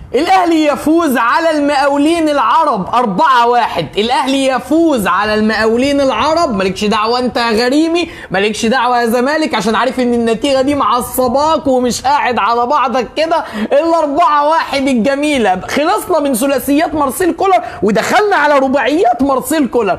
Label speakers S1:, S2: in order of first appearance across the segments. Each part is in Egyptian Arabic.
S1: الاهلي يفوز على المقاولين العرب 4 1 الاهلي يفوز على المقاولين العرب مالكش دعوه انت يا غريمي مالكش دعوه يا زمالك عشان عارف ان النتيجه دي معصباك ومش قاعد على بعضك كده الا 4 1 الجميله خلصنا من ثلاثيات مارسيل كولر ودخلنا على رباعيات مارسيل كولر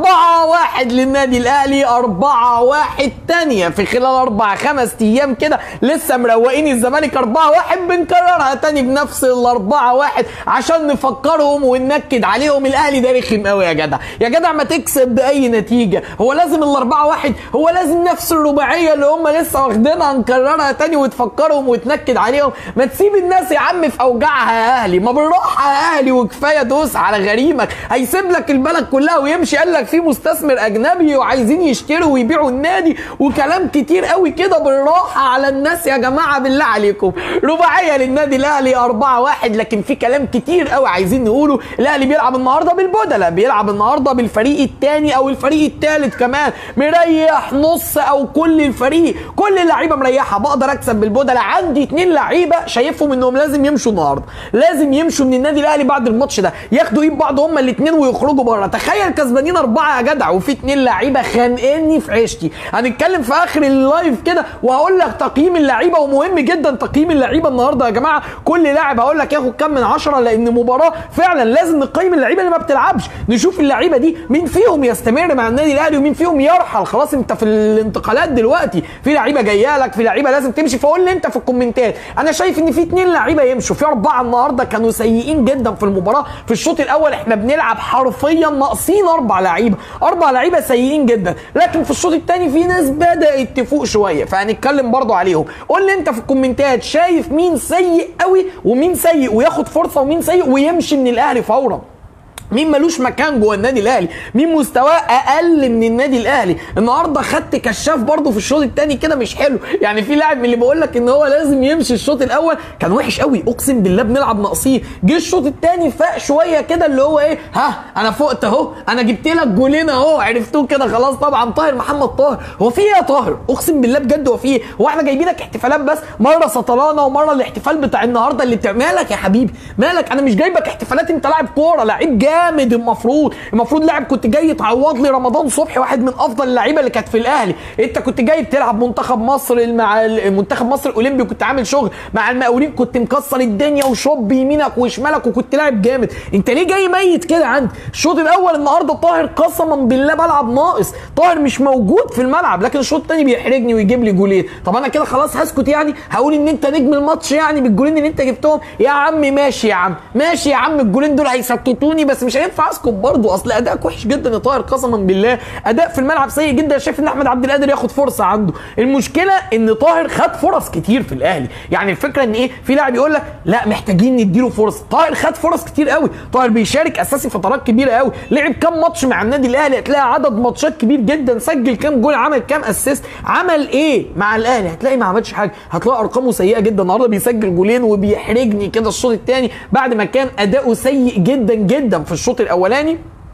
S1: 4 1 للنادي الاهلي 4 1 تانية في خلال اربع خمس ايام كده لسه مروقين الزمالك 4 1 بنكررها تاني بنفس الأربعة واحد عشان نفكرهم وننكد عليهم الأهلي ده رخم قوي يا جدع يا جدع ما تكسب بأي نتيجة هو لازم الأربعة واحد هو لازم نفس الرباعية اللي هم لسه واخدينها نكررها تاني وتفكرهم وتنكد عليهم ما تسيب الناس يا عم في أوجاعها يا أهلي ما بالراحة يا أهلي وكفاية دوس على غريمك هيسيب لك البلد كلها ويمشي قال لك في مستثمر أجنبي وعايزين يشتروا ويبيعوا النادي وكلام كتير قوي كده بالراحة على الناس يا جماعة بالله عليكم رباعية للنادي الأهلي 4 واحد لكن في كلام كتير قوي عايزين نقوله الاهلي بيلعب النهارده بالبدله بيلعب النهارده بالفريق الثاني او الفريق الثالث كمان مريح نص او كل الفريق كل اللعيبه مريحه بقدر اكسب بالبدله عندي اتنين لعيبه شايفهم انهم لازم يمشوا النهارده لازم يمشوا من النادي الاهلي بعد الماتش ده ياخدوا ايد بعض هما الاثنين ويخرجوا بره تخيل كسبانين اربعه يا جدع وفي اتنين لعيبه خانقني في عيشتي هنتكلم في اخر اللايف كده وهقول لك تقييم اللعيبه ومهم جدا تقييم اللعيبه النهارده يا جماعه كل لاعب هقول لك ياخد كام من عشرة لان مباراه فعلا لازم نقيم اللعيبه اللي ما بتلعبش نشوف اللعيبه دي مين فيهم يستمر مع النادي الاهلي ومين فيهم يرحل خلاص انت في الانتقالات دلوقتي في لعيبه جايه لك في لعيبه لازم تمشي فقول لي انت في الكومنتات انا شايف ان في اتنين لعيبه يمشوا في اربعه النهارده كانوا سيئين جدا في المباراه في الشوط الاول احنا بنلعب حرفيا ناقصين اربع لعيبه اربع لعيبه سيئين جدا لكن في الشوط الثاني في ناس بدات تفوق شويه فهنتكلم برضو عليهم قول لي انت في الكومنتات شايف مين سيء قوي ومين سيء وياخد فرصه ومين سيء ويمشي من الاهلي فورا مين ملوش مكان جوه النادي الاهلي مين مستواه اقل من النادي الاهلي النهارده خدت كشاف برضه في الشوط الثاني كده مش حلو يعني في لاعب من اللي بقول لك ان هو لازم يمشي الشوط الاول كان وحش قوي اقسم بالله بنلعب ناقصين جه الشوط الثاني فاق شويه كده اللي هو ايه ها انا فقت اهو انا جبت لك جولين اهو عرفتوه كده خلاص طبعا طاهر محمد طاهر هو في ايه يا طاهر اقسم بالله بجد هو في ايه هو احنا جايبينك احتفالات بس مره سطلانه ومره الاحتفال بتاع النهارده اللي بتاع مالك يا حبيبي مالك انا مش جايبك احتفالات انت لاعب كوره لعيب جامد المفروض المفروض لاعب كنت جاي تعوض لي رمضان صبحي واحد من افضل اللعيبه اللي كانت في الاهلي انت كنت جاي بتلعب منتخب مصر مع منتخب مصر الاولمبي كنت عامل شغل مع المقاولين كنت مكسر الدنيا وشوب يمينك وشمالك وكنت لاعب جامد انت ليه جاي ميت كده عندي الشوط الاول النهارده طاهر قسما بالله بلعب ناقص طاهر مش موجود في الملعب لكن الشوط الثاني بيحرجني ويجيب لي جولين طب انا كده خلاص هسكت يعني هقول ان انت نجم الماتش يعني بالجولين اللي انت جبتهم يا عم ماشي يا عم ماشي يا عم الجولين دول هيسكتوني بس مش هينفع اسكت برضه اصل ادائك وحش جدا يا طاهر قسما بالله اداء في الملعب سيء جدا شايف ان احمد عبد القادر ياخد فرصه عنده المشكله ان طاهر خد فرص كتير في الاهلي يعني الفكره ان ايه في لاعب يقول لك لا محتاجين نديله فرصه طاهر خد فرص كتير قوي طاهر بيشارك اساسي فترات كبيره قوي لعب كام ماتش مع النادي الاهلي هتلاقي عدد ماتشات كبير جدا سجل كام جول عمل كام اسيست عمل ايه مع الاهلي هتلاقي ما عملش حاجه هتلاقي ارقامه سيئه جدا النهارده بيسجل جولين وبيحرجني كده الشوط الثاني بعد ما كان اداؤه سيء جدا جدا في الشوط الاولاني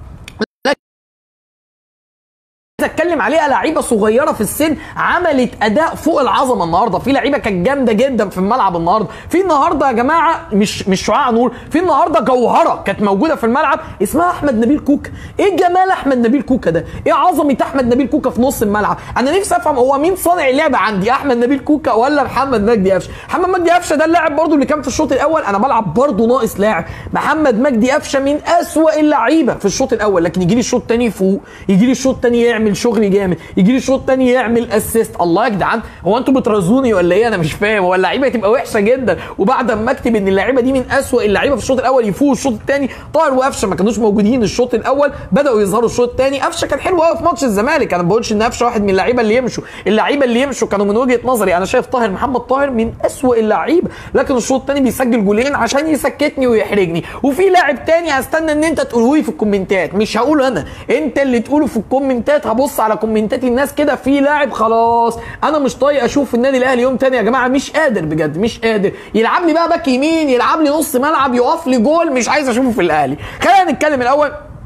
S1: اتكلم عليها لعيبه صغيره في السن عملت اداء فوق العظمه النهارده في لعيبه كانت جامده جدا في الملعب النهارده في النهارده يا جماعه مش مش شعاع نور في النهارده جوهره كانت موجوده في الملعب اسمها احمد نبيل كوكا ايه جمال احمد نبيل كوكا ده ايه عظمه احمد نبيل كوكا في نص الملعب انا نفسي افهم هو مين صانع اللعبه عندي احمد نبيل كوكا ولا محمد مجدي قفشه محمد مجدي قفشه ده اللاعب برضو اللي كان في الشوط الاول انا بلعب برضو ناقص لاعب محمد مجدي قفشه من اسوا اللعيبه في الشوط الاول لكن يجي لي الشوط الثاني يفوق يجي لي الشوط الثاني يعمل شغل جامد يجي لي الشوط الثاني يعمل اسيست الله يا جدعان هو انتوا بترازوني ولا ايه انا مش فاهم هو اللعيبه تبقى وحشه جدا وبعد ما اكتب ان اللعيبه دي من اسوأ اللعيبه في الشوط الاول يفوقوا الشوط الثاني طاهر وقفشه ما كانوش موجودين الشوط الاول بداوا يظهروا الشوط الثاني قفشه كان حلو قوي في ماتش الزمالك انا ما بقولش ان قفشه واحد من اللعيبه اللي يمشوا اللعيبه اللي يمشوا كانوا من وجهه نظري انا شايف طاهر محمد طاهر من اسوأ اللعيبه لكن الشوط الثاني بيسجل جولين عشان يسكتني ويحرجني وفي لاعب تاني هستنى ان انت تقوله لي في الكومنتات مش هقوله انا انت اللي تقوله في الكومنتات هبص على كومنتات الناس كده في لاعب خلاص انا مش طايق اشوف النادي الاهلي يوم تاني يا جماعه مش قادر بجد مش قادر يلعب لي بقى باك يمين يلعب لي نص ملعب يقف لي جول مش عايز اشوفه في الاهلي خلينا نتكلم الاول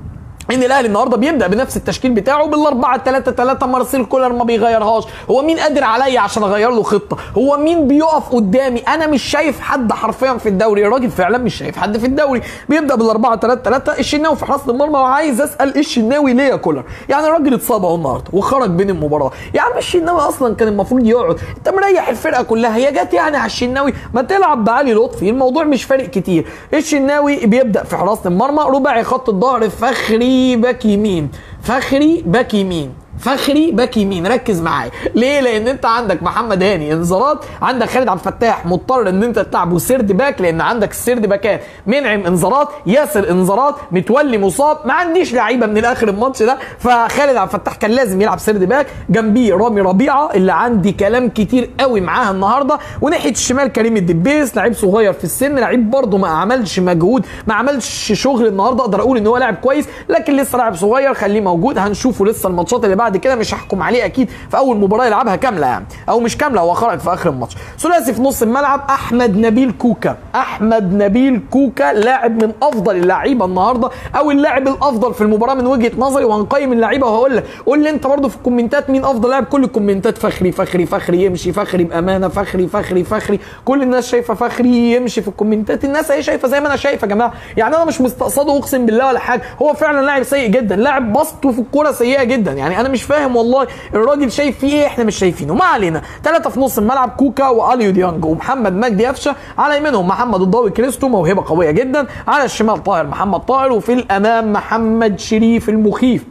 S1: ان الاهلي النهارده بيبدا بنفس التشكيل بتاعه بالاربعه 3 3 مارسيل كولر ما بيغيرهاش هو مين قادر عليا عشان اغير له خطه هو مين بيقف قدامي انا مش شايف حد حرفيا في الدوري الراجل فعلا مش شايف حد في الدوري بيبدا بالاربعه 3 3 الشناوي في حراسه المرمى وعايز اسال ايه الشناوي ليه يا كولر يعني الراجل اتصاب اهو النهارده وخرج بين المباراه يا عم الشناوي اصلا كان المفروض يقعد انت مريح الفرقه كلها هي جت يعني على الشناوي ما تلعب بعلي لطفي الموضوع مش فارق كتير الشناوي بيبدا في حراسه المرمى رباعي خط الظهر فخري باك يمين فخري باك يمين فخري باك يمين ركز معايا ليه لان انت عندك محمد هاني انذارات عندك خالد عبد الفتاح مضطر ان انت تلعبه سيرد باك لان عندك السيرد باكات منعم انذارات ياسر انذارات متولي مصاب ما عنديش لعيبه من الاخر الماتش ده فخالد عبد الفتاح كان لازم يلعب سيرد باك جنبيه رامي ربيعه اللي عندي كلام كتير قوي معاها النهارده وناحيه الشمال كريم الدبيس لعيب صغير في السن لعيب برده ما عملش مجهود ما عملش شغل النهارده اقدر اقول ان هو لاعب كويس لكن لسه لاعب صغير خليه موجود هنشوفه لسه الماتشات اللي بعد كده مش هحكم عليه اكيد في اول مباراه يلعبها كامله يعني او مش كامله هو خرج في اخر الماتش ثلاثي في نص الملعب احمد نبيل كوكا احمد نبيل كوكا لاعب من افضل اللعيبه النهارده او اللاعب الافضل في المباراه من وجهه نظري وهنقيم اللعيبه وهقول لك قول لي انت برضه في الكومنتات مين افضل لاعب كل الكومنتات فخري فخري فخري يمشي فخري بامانه فخري فخري فخري كل الناس شايفه فخري يمشي في الكومنتات الناس هي شايفه زي ما انا شايف يا جماعه يعني انا مش مستقصده اقسم بالله ولا حاجه هو فعلا لاعب سيء جدا لاعب بسطه في الكوره سيئه جدا يعني انا مش فاهم والله الراجل شايف فيه ايه احنا مش شايفينه ما علينا ثلاثه في نص الملعب كوكا واليو ديانج ومحمد مجدي قفشه على يمينهم محمد الضوي كريستو موهبه قويه جدا على الشمال طاهر محمد طاهر وفي الامام محمد شريف المخيف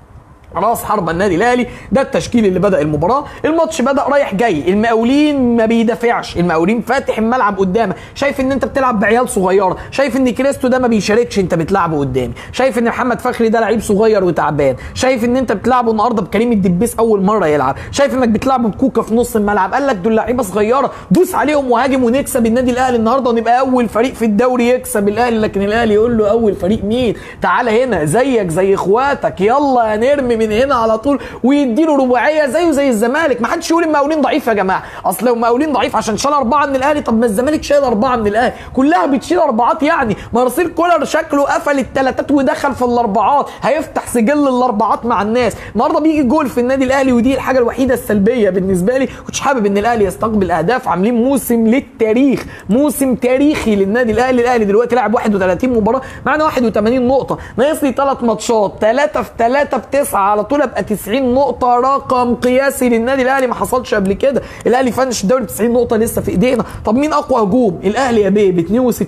S1: راس حربة النادي الاهلي ده التشكيل اللي بدا المباراه الماتش بدا رايح جاي المقاولين ما بيدافعش المقاولين فاتح الملعب قدامك شايف ان انت بتلعب بعيال صغيره شايف ان كريستو ده ما بيشاركش انت بتلعبه قدامي شايف ان محمد فخري ده لعيب صغير وتعبان شايف ان انت بتلعبه النهارده بكريم الدبيس اول مره يلعب شايف انك بتلعبه بكوكا في نص الملعب قال لك دول لعيبه صغيره دوس عليهم وهاجم ونكسب النادي الاهلي النهارده ونبقى اول فريق في الدوري يكسب الاهلي لكن الاهلي يقول له اول فريق مين تعالى هنا زيك زي اخواتك يلا هنرمي من هنا على طول ويديله رباعيه زيه زي الزمالك ما حدش يقول المقاولين ضعيف يا جماعه اصل لو مقاولين ضعيف عشان شال اربعه من الاهلي طب ما الزمالك شايل اربعه من الاهلي كلها بتشيل اربعات يعني مارسيل كولر شكله قفل الثلاثات ودخل في الاربعات هيفتح سجل الاربعات مع الناس النهارده بيجي جول في النادي الاهلي ودي الحاجه الوحيده السلبيه بالنسبه لي كنتش حابب ان الاهلي يستقبل اهداف عاملين موسم للتاريخ موسم تاريخي للنادي الاهلي الاهلي دلوقتي لعب 31 مباراه معانا 81 نقطه ناقص لي ثلاث ماتشات ثلاثه في ثلاثه بتسعه على طول ابقى 90 نقطة رقم قياسي للنادي الأهلي ما حصلش قبل كده، الأهلي فنش الدوري ب 90 نقطة لسه في إيدينا، طب مين أقوى هجوم؟ الأهلي يا بيه ب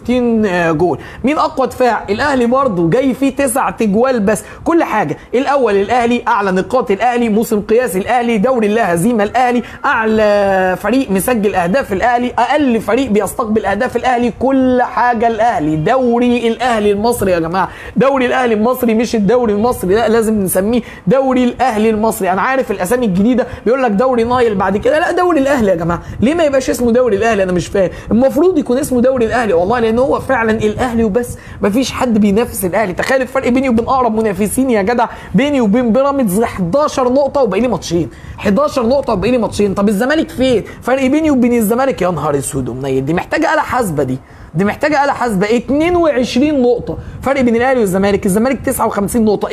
S1: 62 جول، مين أقوى دفاع؟ الأهلي برضه جاي فيه تسع تجوال بس، كل حاجة، الأول الأهلي أعلى نقاط الأهلي، موسم قياسي الأهلي، دوري لا هزيمة الأهلي، أعلى فريق مسجل أهداف الأهلي، أقل فريق بيستقبل أهداف الأهلي، كل حاجة الأهلي، دوري الأهلي المصري يا جماعة، دوري الأهلي المصري مش الدوري المصري لا لازم نسميه دوري الأهلي المصري انا عارف الاسامي الجديده بيقول لك دوري نايل بعد كده لا دوري الاهلي يا جماعه ليه ما يبقاش اسمه دوري الاهلي انا مش فاهم المفروض يكون اسمه دوري الاهلي والله لان هو فعلا الاهلي وبس ما فيش حد بينافس الاهلي تخيل الفرق بيني وبين اقرب منافسين يا جدع بيني وبين بيراميدز 11 نقطه وباقي لي ماتشين 11 نقطه وباقي لي ماتشين طب الزمالك فين فرق بيني وبين الزمالك يا نهار اسود ومنيل دي محتاجه آلة حاسبه دي دي محتاجه آلة حاسبه 22 نقطة فرق بين الأهلي والزمالك، الزمالك 59 نقطة،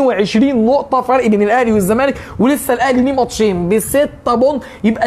S1: 22 نقطة فرق بين الأهلي والزمالك ولسه الأهلي ليه ماتشين بستة بونت يبقى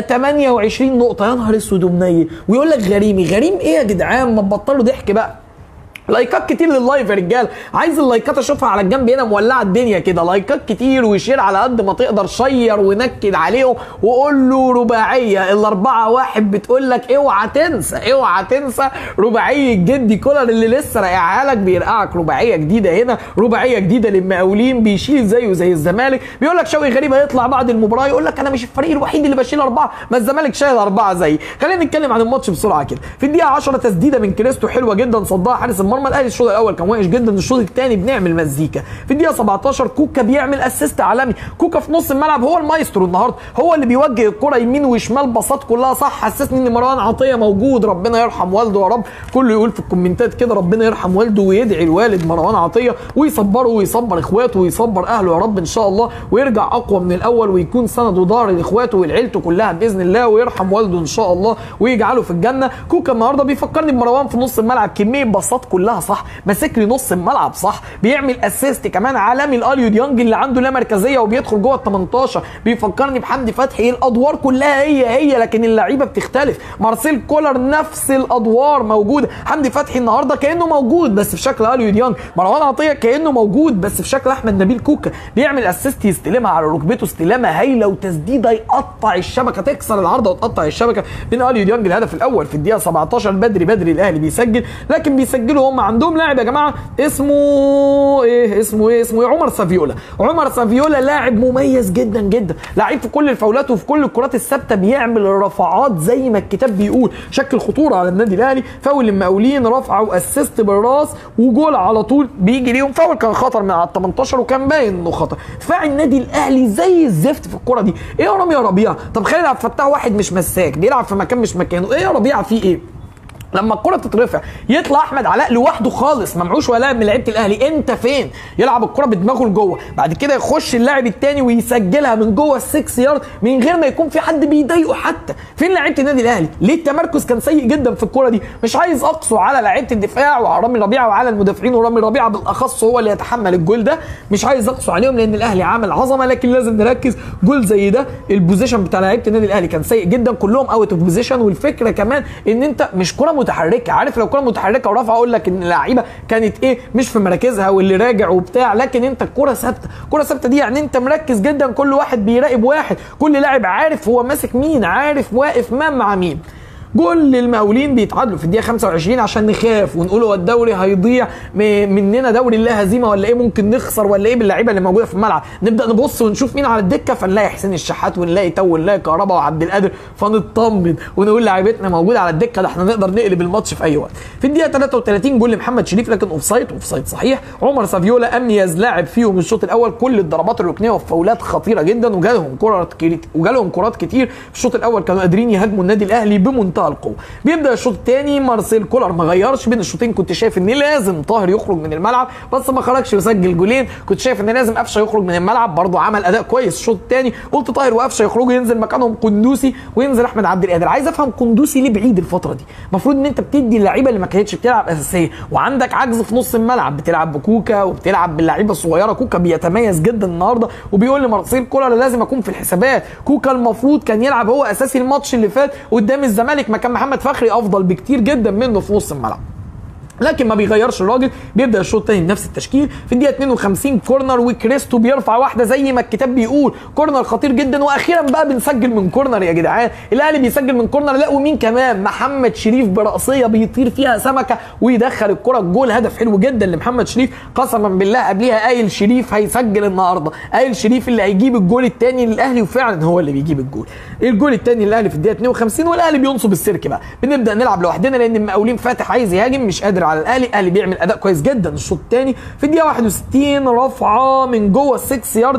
S1: 28 نقطة يا نهار اسود ومنيل ويقول لك غريمي، غريم إيه يا جدعان ما تبطلوا ضحك بقى لايكات كتير لللايف يا رجاله عايز اللايكات اشوفها على الجنب هنا مولعه الدنيا كده لايكات كتير وشير على قد ما تقدر شير ونكد عليهم وقول له رباعيه الاربعه واحد بتقول لك اوعى تنسى اوعى تنسى رباعيه جدي كولر اللي لسه رايعها لك بيرقعك رباعيه جديده هنا رباعيه جديده للمقاولين بيشيل زيه زي الزمالك بيقول لك شوقي غريب هيطلع بعد المباراه يقول لك انا مش الفريق الوحيد اللي بشيل اربعه ما الزمالك شايل اربعه زي خلينا نتكلم عن الماتش بسرعه كده في الدقيقه 10 تسديده من كريستو حلوه جدا صدها حارس المرمى الاهلي الشوط الاول كان وحش جدا الشوط الثاني بنعمل مزيكا في الدقيقه 17 كوكا بيعمل اسيست عالمي كوكا في نص الملعب هو المايسترو النهارده هو اللي بيوجه الكره يمين وشمال باصات كلها صح حسسني ان مروان عطيه موجود ربنا يرحم والده يا رب كله يقول في الكومنتات كده ربنا يرحم والده ويدعي الوالد مروان عطيه ويصبره ويصبر اخواته ويصبر اهله يا رب ان شاء الله ويرجع اقوى من الاول ويكون سند وظهر لاخواته ولعيلته كلها باذن الله ويرحم والده ان شاء الله ويجعله في الجنه كوكا النهارده بيفكرني بمروان في نص الملعب كميه باصات كلها كلها صح ماسك لي نص الملعب صح بيعمل اسيست كمان عالمي الاليو ديانج اللي عنده لا مركزيه وبيدخل جوه ال 18 بيفكرني بحمدي فتحي الادوار كلها هي هي لكن اللعيبه بتختلف مارسيل كولر نفس الادوار موجوده حمدي فتحي النهارده كانه موجود بس في شكل اليو ديانج مروان عطيه كانه موجود بس في شكل احمد نبيل كوكا بيعمل اسيست يستلمها على ركبته استلامه هايله وتسديده يقطع الشبكه تكسر العارضه وتقطع الشبكه من اليو ديانج الهدف الاول في الدقيقه 17 بدري بدري الاهلي بيسجل لكن بيسجلوا هم عندهم لاعب يا جماعه اسمه ايه اسمه ايه اسمه ايه عمر سافيولا عمر سافيولا لاعب مميز جدا جدا لعيب في كل الفاولات وفي كل الكرات الثابته بيعمل الرفعات زي ما الكتاب بيقول شكل خطوره على النادي الاهلي فاول المقاولين رفعه واسيست بالراس وجول على طول بيجي ليهم فاول كان خطر من على ال 18 وكان باين انه خطر دفاع النادي الاهلي زي الزفت في الكره دي ايه يا رامي يا ربيعه طب خالد عبد الفتاح واحد مش مساك بيلعب في مكان مش مكانه ايه يا ربيعه في ايه لما الكره تترفع يطلع احمد علاء لوحده خالص ما معوش ولا لاعب من لعيبه الاهلي انت فين يلعب الكره بدماغه لجوه بعد كده يخش اللاعب الثاني ويسجلها من جوه السكس يارد من غير ما يكون في حد بيضايقه حتى فين لعيبه النادي الاهلي ليه التمركز كان سيء جدا في الكره دي مش عايز اقصه على لعيبه الدفاع وعلى رامي ربيعه وعلى المدافعين ورامي ربيعه بالاخص هو اللي يتحمل الجول ده مش عايز اقصه عليهم لان الاهلي عامل عظمه لكن لازم نركز جول زي ده البوزيشن بتاع لعيبه النادي الاهلي كان سيء جدا كلهم اوت اوف بوزيشن والفكره كمان ان انت مش كره متحركه عارف لو كره متحركه ورافعه اقول لك ان اللعيبه كانت ايه مش في مراكزها واللي راجع وبتاع لكن انت الكره ثابته الكره ثابته دي يعني انت مركز جدا كل واحد بيراقب واحد كل لاعب عارف هو ماسك مين عارف واقف مام مع مين جول للمقاولين بيتعادلوا في الدقيقه 25 عشان نخاف ونقول هو الدوري هيضيع مننا دوري لا هزيمه ولا ايه ممكن نخسر ولا ايه باللعيبه اللي موجوده في الملعب نبدا نبص ونشوف مين على الدكه فنلاقي حسين الشحات ونلاقي تو ونلاقي كهربا وعبد القادر فنطمن ونقول لعيبتنا موجوده على الدكه ده احنا نقدر نقلب الماتش في اي وقت في الدقيقه 33 جول لمحمد شريف لكن اوف سايد اوف سايد صحيح عمر سافيولا اميز لاعب فيهم الشوط الاول كل الضربات الركنيه والفاولات خطيره جدا وجالهم كرات وجالهم كرات كتير في الشوط الاول كانوا قادرين يهاجموا النادي الاهلي بمنتهى القوه بيبدا الشوط الثاني مارسيل كولر ما غيرش بين الشوطين كنت شايف ان لازم طاهر يخرج من الملعب بس ما خرجش وسجل جولين كنت شايف ان لازم قفشه يخرج من الملعب برضه عمل اداء كويس الشوط الثاني قلت طاهر وقفشه يخرجوا ينزل مكانهم قندوسي وينزل احمد عبد القادر عايز افهم قندوسي ليه بعيد الفتره دي المفروض ان انت بتدي اللعيبه اللي ما كانتش بتلعب اساسيه وعندك عجز في نص الملعب بتلعب بكوكا وبتلعب باللعيبه الصغيره كوكا بيتميز جدا النهارده وبيقول لمارسيل كولر لازم اكون في الحسابات كوكا المفروض كان يلعب هو اساسي الماتش اللي فات قدام الزمالك مكان محمد فخري افضل بكتير جدا منه في نص الملعب لكن ما بيغيرش الراجل بيبدا الشوط الثاني بنفس التشكيل في الدقيقه 52 كورنر وكريستو بيرفع واحده زي ما الكتاب بيقول كورنر خطير جدا واخيرا بقى بنسجل من كورنر يا جدعان الاهلي بيسجل من كورنر لا ومين كمان محمد شريف براسيه بيطير فيها سمكه ويدخل الكره الجول هدف حلو جدا لمحمد شريف قسما بالله قبليها قايل شريف هيسجل النهارده قايل شريف اللي هيجيب الجول الثاني للاهلي وفعلا هو اللي بيجيب الجول الجول الثاني للاهلي في الدقيقه 52 والاهلي بينصب السيرك بقى بنبدا نلعب لوحدنا لان المقاولين فاتح عايز يهاجم مش قادر على الاهلي الاهلي بيعمل اداء كويس جدا الشوط الثاني في الدقيقه 61 رفعه من جوه السكس يارد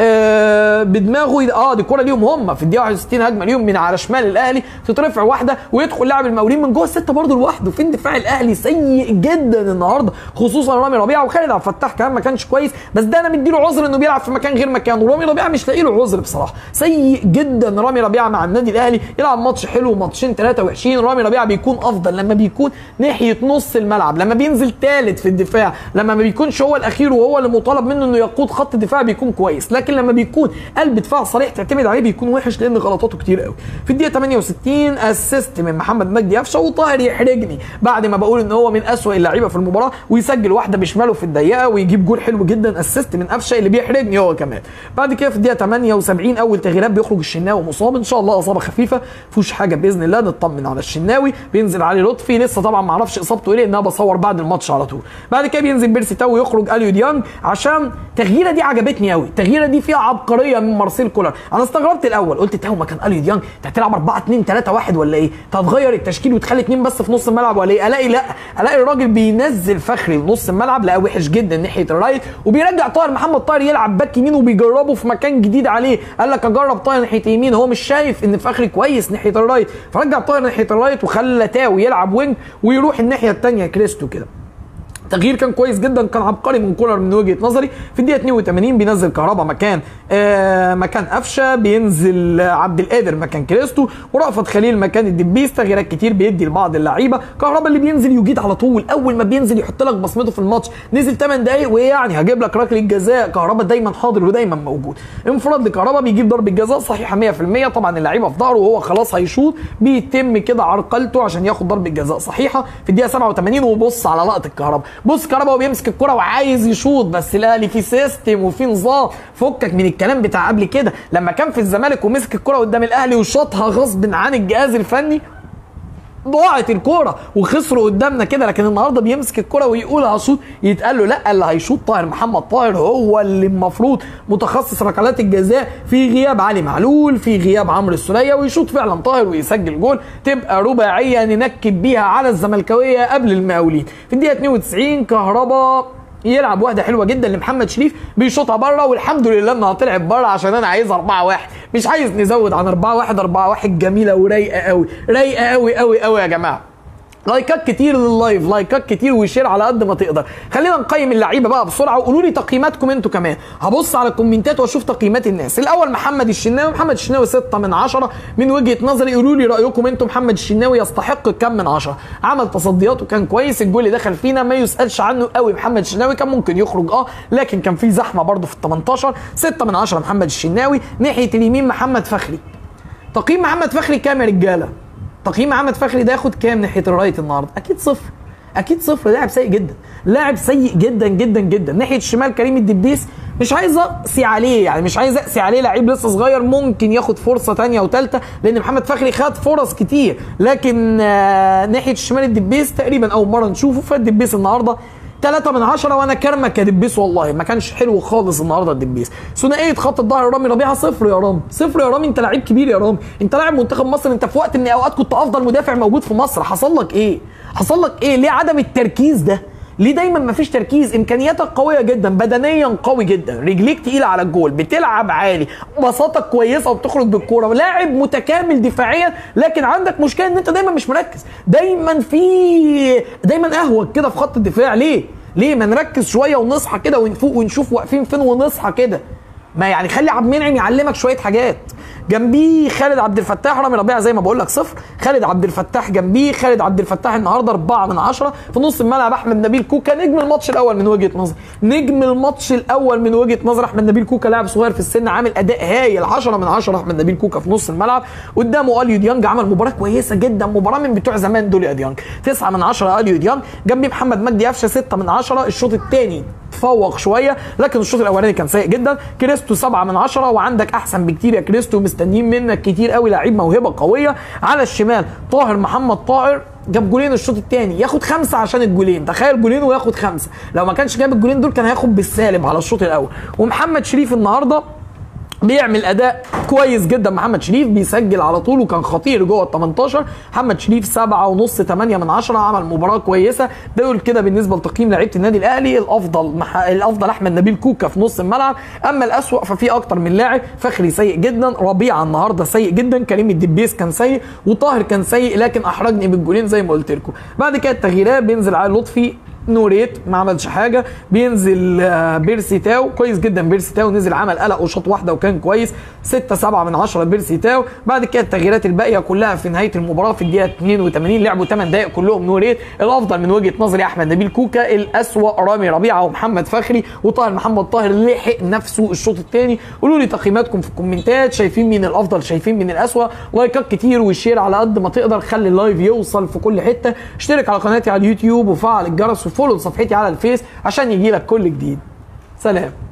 S1: آه بدماغه اه دي كوره ليهم هم في الدقيقه 61 هجمه ليهم من على شمال الاهلي تترفع واحده ويدخل لاعب المقاولين من جوه السته برده لوحده فين دفاع الاهلي سيء جدا النهارده خصوصا رامي ربيعه وخالد عبد الفتاح كمان ما كانش كويس بس ده انا مديله عذر انه بيلعب في مكان غير مكانه رامي ربيعه مش لاقي له عذر بصراحه سيء جدا رامي ربيعه مع النادي الاهلي يلعب ماتش حلو ماتشين ثلاثه وحشين رامي ربيعه بيكون افضل لما بيكون ناحيه نص الملعب لما بينزل ثالث في الدفاع لما ما بيكونش هو الاخير وهو اللي مطالب منه انه يقود خط الدفاع بيكون كويس لكن لما بيكون قلب دفاع صريح تعتمد عليه بيكون وحش لان غلطاته كتير قوي في الدقيقه 68 اسيست من محمد مجدي قفشه وطاهر يحرجني بعد ما بقول ان هو من اسوء اللعيبه في المباراه ويسجل واحده بشماله في الضيقه ويجيب جول حلو جدا اسيست من قفشه اللي بيحرجني هو كمان بعد كده في الدقيقه 78 اول تغييرات بيخرج الشناوي مصاب ان شاء الله اصابه خفيفه فيهوش حاجه باذن الله نطمن على الشناوي بينزل علي لطفي لسه طبعا ما اعرفش اصابته ايه لان انا بصور بعد الماتش على طول بعد كده بينزل بيرسي تاو ويخرج اليو ديانج عشان التغييره دي عجبتني قوي التغييره دي فيها عبقريه من مارسيل كولر انا استغربت الاول قلت تاو مكان اليو ديانج انت هتلعب 4 2 3 1 ولا ايه انت هتغير التشكيل وتخلي اثنين بس في نص الملعب ولا ايه الاقي لا الاقي الراجل بينزل فخري لنص الملعب لا وحش جدا ناحيه الرايت وبيرجع طاهر محمد طاهر يلعب باك يمين وبيجربه في مكان جديد عليه قال لك اجرب طاهر ناحيه يمين هو مش شايف ان فخري كويس ناحيه الرايت فرجع طاهر ناحيه الرايت وخلى تاو يلعب وينج ويروح الناحيه الثانيه كريستو كده تغيير كان كويس جدا كان عبقري من كولر من وجهه نظري في الدقيقه 82 بينزل كهربا مكان آه مكان قفشه بينزل آه، عبد القادر مكان كريستو ورأفت خليل مكان الدبيس تغييرات كتير بيدي لبعض اللعيبه كهربا اللي بينزل يجيد على طول اول ما بينزل يحط لك بصمته في الماتش نزل 8 دقايق وايه يعني هجيب لك ركله جزاء كهربا دايما حاضر ودايما موجود انفراد لكهربا بيجيب ضربه جزاء صحيحه 100% طبعا اللعيبه في ظهره وهو خلاص هيشوط بيتم كده عرقلته عشان ياخد ضربه جزاء صحيحه في الدقيقه 87 وبص على لقطه الكهربا بص كهربا وهو بيمسك الكره وعايز يشوط بس الاهلي في سيستم وفي نظام فكك من الكلام بتاع قبل كده لما كان في الزمالك ومسك الكره قدام الاهلي وشاطها غصب عن الجهاز الفني ضاعت الكوره وخسروا قدامنا كده لكن النهارده بيمسك الكوره ويقول هشوط يتقال له لا اللي هيشوط طاهر محمد طاهر هو اللي المفروض متخصص ركلات الجزاء في غياب علي معلول في غياب عمرو السوليه ويشوط فعلا طاهر ويسجل جول تبقى رباعيه ننكب بيها على الزملكاويه قبل المقاولين في الدقيقه 92 كهربا يلعب واحده حلوه جدا لمحمد شريف بيشوطها بره والحمد لله انها طلعت بره عشان انا عايزها 4 1 مش عايز نزود عن 4 1 4 1 جميله ورايقه قوي رايقه قوي قوي قوي يا جماعه لايكات كتير لللايف لايكات كتير وشير على قد ما تقدر خلينا نقيم اللعيبه بقى بسرعه وقولوا لي تقييماتكم انتوا كمان هبص على الكومنتات واشوف تقييمات الناس الاول محمد الشناوي محمد الشناوي 6 من 10 من وجهه نظري قولوا لي رايكم انتوا محمد الشناوي يستحق كم من 10 عمل تصدياته كان كويس الجول اللي دخل فينا ما يسالش عنه قوي محمد الشناوي كان ممكن يخرج اه لكن كان في زحمه برده في ال 18 6 من 10 محمد الشناوي ناحيه اليمين محمد فخري تقييم محمد فخري كام يا رجاله تقييم محمد فخري ده ياخد كام ناحيه الرايت النهارده اكيد صفر اكيد صفر لاعب سيء جدا لاعب سيء جدا جدا جدا ناحيه الشمال كريم الدبيس مش عايز اقسي عليه يعني مش عايز اقسي عليه لعيب لسه صغير ممكن ياخد فرصه تانية وثالثه لان محمد فخري خد فرص كتير لكن آه ناحيه الشمال الدبيس تقريبا اول مره نشوفه فالدبيس النهارده 3 من 10 وانا كرمك يا دبيس والله ما كانش حلو خالص النهارده الدبيس ثنائيه خط الظهر رامي ربيعه صفر يا رامي صفر يا رامي انت لعيب كبير يا رامي انت لاعب منتخب مصر انت في وقت من الاوقات كنت افضل مدافع موجود في مصر حصل لك ايه حصل لك ايه ليه عدم التركيز ده ليه دايما مفيش تركيز امكانياتك قويه جدا بدنيا قوي جدا رجليك تقيله على الجول بتلعب عالي بساطتك كويسه وبتخرج بالكوره لاعب متكامل دفاعيا لكن عندك مشكله ان انت دايما مش مركز دايما في دايما اهوج كده في خط الدفاع ليه ليه ما نركز شويه ونصحى كده ونفوق ونشوف واقفين فين ونصحى كده ما يعني خلي عبد المنعم يعلمك شويه حاجات جنبيه خالد عبد الفتاح رامي ربيعه زي ما بقول لك صفر خالد عبد الفتاح جنبيه خالد عبد الفتاح النهارده 4 من 10 في نص الملعب احمد نبيل كوكا نجم الماتش الاول من وجهه نظري نجم الماتش الاول من وجهه نظر احمد نبيل كوكا لاعب صغير في السن عامل اداء هايل 10 من 10 احمد نبيل كوكا في نص الملعب قدامه اليو ديانج عمل مباراه كويسه جدا مباراه من بتوع زمان دول يا ديانج 9 من 10 اليو ديانج جنبيه محمد مجدي قفشه 6 من 10 الشوط الثاني تفوق شويه لكن الشوط الاولاني كان سيء جدا كريستو 7 من 10 وعندك احسن بكتير يا كريستو مستنيين منك كتير قوي لعيب موهبه قويه على الشمال طاهر محمد طاهر جاب جولين الشوط الثاني ياخد خمسه عشان الجولين تخيل جولين وياخد خمسه لو ما كانش جاب الجولين دول كان هياخد بالسالب على الشوط الاول ومحمد شريف النهارده بيعمل اداء كويس جدا محمد شريف بيسجل على طول وكان خطير جوه ال 18 محمد شريف 7 ونص 8 من 10 عمل مباراه كويسه ده يقول كده بالنسبه لتقييم لعيبه النادي الاهلي الافضل مح... الافضل احمد نبيل كوكا في نص الملعب اما الاسوأ ففي اكتر من لاعب فخري سيء جدا ربيعه النهارده سيء جدا كريم الدبيس كان سيء وطاهر كان سيء لكن احرجني بالجولين زي ما قلت لكم بعد كده التغييرات بينزل علي لطفي نوريت ما عملش حاجه بينزل آه، بيرسي تاو كويس جدا بيرسي تاو نزل عمل قلق وشاط واحده وكان كويس 6 7 من 10 بيرسي تاو بعد كده التغييرات الباقيه كلها في نهايه المباراه في الدقيقه 82 لعبوا 8 دقائق كلهم نوريت الافضل من وجهه نظري احمد نبيل كوكا الاسوا رامي ربيعه ومحمد فخري وطاهر محمد طاهر لحق نفسه الشوط الثاني قولوا لي تقييماتكم في الكومنتات شايفين مين الافضل شايفين مين الاسوا لايكات كتير والشير على قد ما تقدر خلي اللايف يوصل في كل حته اشترك على قناتي على اليوتيوب وفعل الجرس وفولو صفحتي على الفيس عشان يجي لك كل جديد سلام